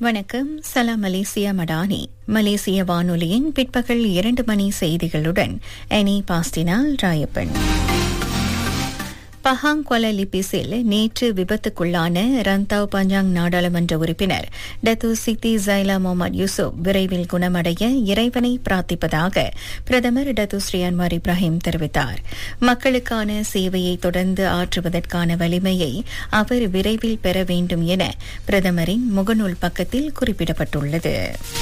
வணக்கம் சலாம் மலேசியா மடானி மலேசிய வானொலியின் பிற்பகல் இரண்டு மணி செய்திகளுடன் எனி பாஸ்டினால் ராயப்பன் பஹாங் கொலலிபிஸில் நேற்று விபத்துக்குள்ளான ரந்தாவ் பஞ்சாங் நாடாளுமன்ற உறுப்பினர் டத்து சித்தி ஜைலா முகமது யூசுப் விரைவில் குணமடைய இறைவனை பிரார்த்திப்பதாக பிரதமர் டத்து ஸ்ரீ அன்வார் இப்ராஹிம் தெரிவித்தார் மக்களுக்கான சேவையை தொடர்ந்து ஆற்றுவதற்கான வலிமையை அவர் விரைவில் பெற வேண்டும் என பிரதமரின் முகநூல் பக்கத்தில் குறிப்பிடப்பட்டுள்ளது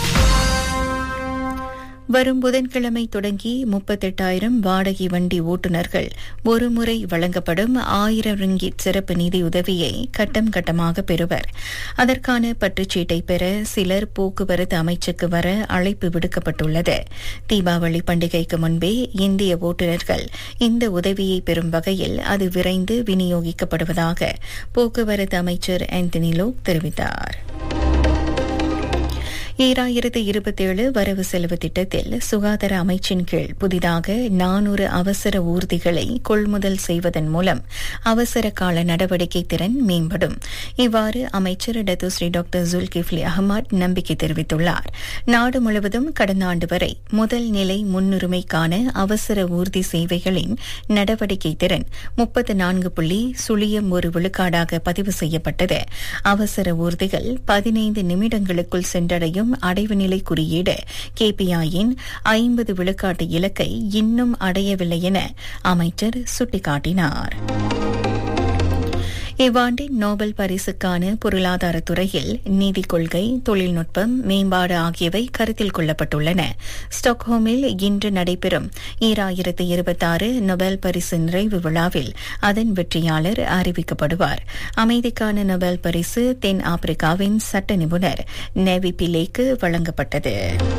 வரும் புதன்கிழமை தொடங்கி முப்பத்தெட்டாயிரம் வாடகை வண்டி ஓட்டுநர்கள் ஒருமுறை வழங்கப்படும் ஆயிரம் ரிங்கிட் சிறப்பு நிதியுதவியை கட்டம் கட்டமாக பெறுவர் அதற்கான பற்றுச்சீட்டை பெற சிலர் போக்குவரத்து அமைச்சுக்கு வர அழைப்பு விடுக்கப்பட்டுள்ளது தீபாவளி பண்டிகைக்கு முன்பே இந்திய ஓட்டுநர்கள் இந்த உதவியை பெறும் வகையில் அது விரைந்து விநியோகிக்கப்படுவதாக போக்குவரத்து அமைச்சர் ஆந்தனி லோக் தெரிவித்தார் ஈராயிரத்து இருபத்தேழு வரவு செலவு திட்டத்தில் சுகாதார அமைச்சின் கீழ் புதிதாக நானூறு அவசர ஊர்திகளை கொள்முதல் செய்வதன் மூலம் அவசர கால நடவடிக்கை திறன் மேம்படும் இவ்வாறு அமைச்சர் டத்துஸ்ரீ டாக்டர் ஜுல்கிஃப்லி அகமது நம்பிக்கை தெரிவித்துள்ளார் நாடு முழுவதும் கடந்த ஆண்டு வரை முதல் நிலை முன்னுரிமைக்கான அவசர ஊர்தி சேவைகளின் நடவடிக்கை திறன் முப்பத்து நான்கு புள்ளி சுழியம் ஒரு விழுக்காடாக பதிவு செய்யப்பட்டது அவசர ஊர்திகள் பதினைந்து நிமிடங்களுக்குள் சென்றடையும் அடைவு நிலை குறியீடு கேபிஐயின் ஐம்பது விழுக்காட்டு இலக்கை இன்னும் அடையவில்லை என அமைச்சர் சுட்டிக்காட்டினார் இவ்வாண்டின் நோபல் பரிசுக்கான பொருளாதார துறையில் நீதி கொள்கை தொழில்நுட்பம் மேம்பாடு ஆகியவை கருத்தில் கொள்ளப்பட்டுள்ளன ஸ்டாக்ஹோமில் இன்று நடைபெறும் ஈராயிரத்து இருபத்தாறு நொபேல் பரிசு நிறைவு விழாவில் அதன் வெற்றியாளர் அறிவிக்கப்படுவார் அமைதிக்கான நொபேல் பரிசு தென் ஆப்பிரிக்காவின் சட்ட நிபுணர் நேவி பிலேக்கு வழங்கப்பட்டது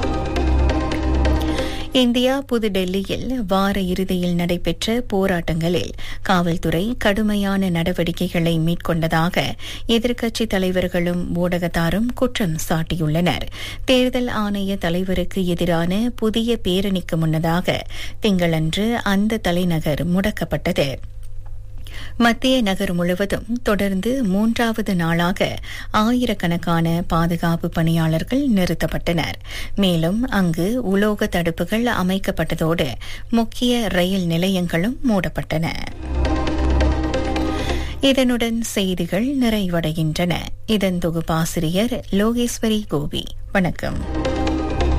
இந்தியா புதுடெல்லியில் வார இறுதியில் நடைபெற்ற போராட்டங்களில் காவல்துறை கடுமையான நடவடிக்கைகளை மேற்கொண்டதாக எதிர்க்கட்சித் தலைவர்களும் ஊடகத்தாரும் குற்றம் சாட்டியுள்ளனர் தேர்தல் ஆணைய தலைவருக்கு எதிரான புதிய பேரணிக்கு முன்னதாக திங்களன்று அந்த தலைநகர் முடக்கப்பட்டது மத்திய நகர் முழுவதும் தொடர்ந்து மூன்றாவது நாளாக ஆயிரக்கணக்கான பாதுகாப்பு பணியாளர்கள் நிறுத்தப்பட்டனர் மேலும் அங்கு உலோக தடுப்புகள் அமைக்கப்பட்டதோடு முக்கிய ரயில் நிலையங்களும் மூடப்பட்டன இதனுடன் செய்திகள் நிறைவடைகின்றன இதன் தொகுப்பாசிரியர் லோகேஸ்வரி கோபி வணக்கம்